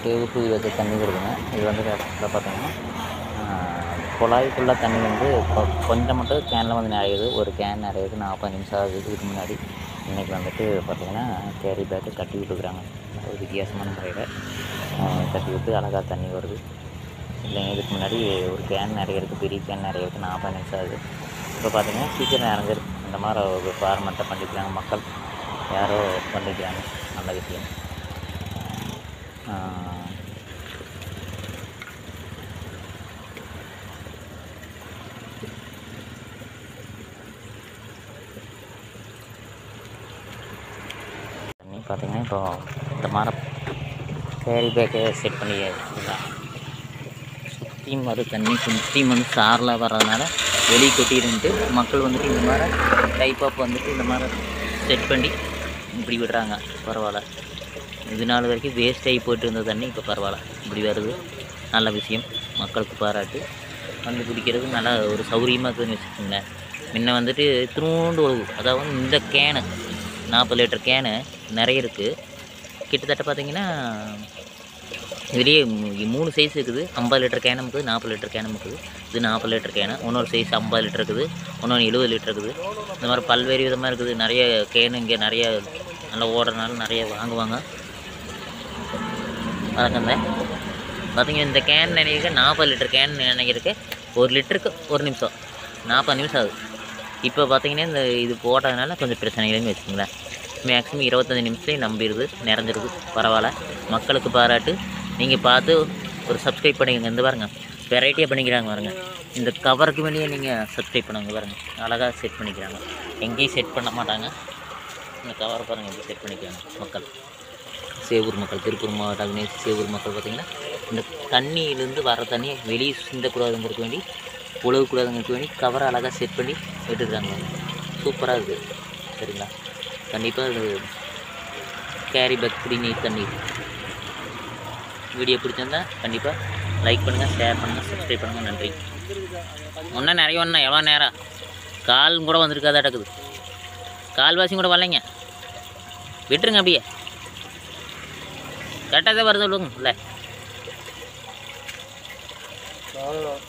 சேவு சூதி வச்ச தண்ணி வருதுங்க இது வந்து கரெக்டாக பார்த்தீங்கன்னா குழாய்க்குள்ளே தண்ணி வந்து கொ- கொஞ்சம் மட்டும் கேனில் வந்து நிறையுது ஒரு கேன் நிறையுது நாற்பது நிமிஷம் ஆகுது இதுக்கு முன்னாடி இன்றைக்கி வந்துட்டு பார்த்தீங்கன்னா கேரி பேக்கு கட்டி விட்டுக்கிறாங்க ஒரு வித்தியாசமான முறையில் கட்டி விட்டு அழகாக தண்ணி வருது இல்லைங்க இதுக்கு முன்னாடி ஒரு கேன் நிறையிறதுக்கு பெரிய கேன் நிறையிறதுக்கு நாற்பது நிமிஷம் ஆகுது இப்போ பார்த்தீங்கன்னா சீக்கிரம் நிறைஞ்சிரு இந்த மாதிரி ஒரு ஃபார்மெட்டை பண்ணிக்கிறாங்க மக்கள் யாரோ பண்ணிக்கிறாங்க நல்ல விஷயம் ஆஹ் தண்ணி பார்த்தீங்கன்னா இப்போ இந்த மாதிரி கேரி பேக்கை செட் பண்ணி வச்சுக்கலாம் சுற்றியும் வரும் தண்ணி சுற்றியும் வந்து சாரில் வர்றதுனால வெளியே கொட்டிடுன்ட்டு மக்கள் வந்துட்டு இந்த மாதிரி டைப் ஆப் வந்துட்டு இந்த மாதிரி செட் பண்ணி இப்படி விடுறாங்க பரவாயில்ல இது நாள் வரைக்கும் வேஸ்ட் ஆகி போயிட்டு இருந்த தண்ணி இப்போ பரவாயில்ல இப்படி வருது நல்ல விஷயம் மக்களுக்கு பாராட்டு வந்து குடிக்கிறது நல்லா ஒரு சௌகரியமாக இருக்குதுன்னு வச்சுக்கோங்களேன் முன்ன வந்துட்டு திருண்டு ஒழுகு அதாவது இந்த கேனு நாற்பது லிட்டர் கேனு நிறைய இருக்குது கிட்டத்தட்ட பார்த்தீங்கன்னா இதுலேயே மூ- மூணு சைஸ் இருக்குது ஐம்பது லிட்டர் கேனம் இருக்குது நாற்பது லிட்டர் கேனம் இருக்குது இது நாற்பது லிட்டர் கேனு இன்னொரு சைஸ் ஐம்பது லிட்டர் இருக்குது இன்னொன்று எழுபது லிட்டர் இருக்குது இந்த மாதிரி பல்வேறு விதமாக இருக்குது நிறைய கேனு இங்கே நிறைய நல்லா ஓடுறதுனால நிறைய வாங்குவாங்க வணக்கங்க பார்த்தீங்க இந்த கேன் நினைக்க நாற்பது லிட்டர் கேன் நினைக்கிறதுக்கு ஒரு லிட்டருக்கு ஒரு நிமிஷம் நாற்பது நிமிஷம் ஆகுது இப்போ பார்த்தீங்கன்னா இந்த இது போட்டதுனால கொஞ்சம் பிரச்சனை இல்லைன்னு வச்சுக்கோங்களேன் மேக்ஸிமம் இருபத்தஞ்சி நிமிஷத்துலேயும் நம்பிடுது நிறைஞ்சிருது பரவாயில்ல மக்களுக்கு பாராட்டு நீங்கள் பார்த்து ஒரு சப்ஸ்கிரைப் பண்ணிக்கோங்க இந்த பாருங்க வெரைட்டியாக பண்ணிக்கிறாங்க பாருங்க இந்த கவருக்கு வெளியே நீங்கள் சப்ஸ்கிரைப் பண்ணுங்க பாருங்க அழகாக செட் பண்ணிக்கிறாங்க எங்கேயும் செட் பண்ண மாட்டாங்க இந்த கவர் பாருங்கள் எப்படி செட் பண்ணிக்கிறாங்க மக்கள் சேவூர் மக்கள் திருப்பூர் மாவட்டம் அக்னேஷ் சேவூர் மக்கள் பார்த்திங்கன்னா இந்த தண்ணியிலேருந்து வர தண்ணியை வெளியே சிந்தக்கூடாதுங்கிறதுக்கு வேண்டி உழவுக்கூடாதுங்கிறதுக்கு வேண்டி கவரை அழகாக செட் பண்ணி விட்டுருக்காங்க சூப்பராக இருக்குது சரிங்களா கண்டிப்பாக இது கேரி பேக் குடிநீர் தண்ணீர் வீடியோ பிடிச்சிருந்தா கண்டிப்பாக லைக் பண்ணுங்கள் ஷேர் பண்ணுங்கள் சப்ஸ்கிரைப் பண்ணுங்கள் நன்றி இன்னும் நிறைய ஒன்றா எவ்வளோ நேரம் கால் கூட வந்திருக்காதா டக்குது கால்வாசியும் கூட வரலைங்க விட்டுருங்க அப்படியே கரெக்டாக தான் வருது சொல்லுங்க இல்லை அவ்வளோதான்